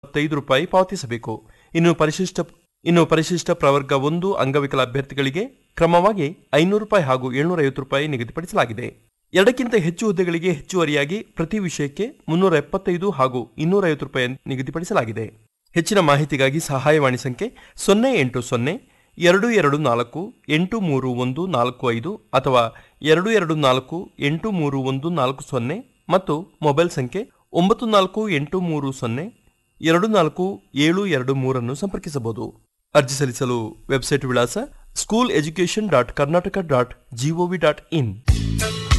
ಐದು ರೂಪಾಯಿ ಪಾವತಿಸಬೇಕು ಇನ್ನು ಪರಿಶಿಷ್ಟ ಇನ್ನು ಪರಿಶಿಷ್ಟ ಪ್ರವರ್ಗ ಒಂದು ಅಂಗವಿಕಲ ಅಭ್ಯರ್ಥಿಗಳಿಗೆ ಕ್ರಮವಾಗಿ ಐನೂರು ರೂಪಾಯಿ ಹಾಗೂ ಏಳ್ನೂರ ಐವತ್ತು ರೂಪಾಯಿ ನಿಗದಿಪಡಿಸಲಾಗಿದೆ ಎರಡಕ್ಕಿಂತ ಹೆಚ್ಚು ಹುದ್ದೆಗಳಿಗೆ ಹೆಚ್ಚುವರಿಯಾಗಿ ಪ್ರತಿ ವಿಷಯಕ್ಕೆ ಮುನ್ನೂರ ಎಪ್ಪತ್ತೈದು ಹಾಗೂ ಇನ್ನೂರ ಐವತ್ತು ರೂಪಾಯಿ ನಿಗದಿಪಡಿಸಲಾಗಿದೆ ಹೆಚ್ಚಿನ ಮಾಹಿತಿಗಾಗಿ ಸಹಾಯವಾಣಿ ಸಂಖ್ಯೆ ಸೊನ್ನೆ ಎಂಟು ಸೊನ್ನೆ ಎರಡು ಎರಡು ನಾಲ್ಕು ಎಂಟು ಮೂರು ಒಂದು ನಾಲ್ಕು ಐದು ಅಥವಾ ಎರಡು ಎರಡು ನಾಲ್ಕು ಎಂಟು ಮೂರು ಒಂದು ನಾಲ್ಕು ಸೊನ್ನೆ ಮತ್ತು ಮೊಬೈಲ್ ಸಂಖ್ಯೆ ಒಂಬತ್ತು ನಾಲ್ಕು ಎಂಟು ಮೂರು ಸೊನ್ನೆ ಎರಡು ನಾಲ್ಕು ಏಳು ಎರಡು ಮೂರನ್ನು ಸಂಪರ್ಕಿಸಬಹುದು ಅರ್ಜಿ ಸಲ್ಲಿಸಲು ವೆಬ್ಸೈಟ್ ವಿಳಾಸ school education dot Karnataka dot G O V dot ಇನ್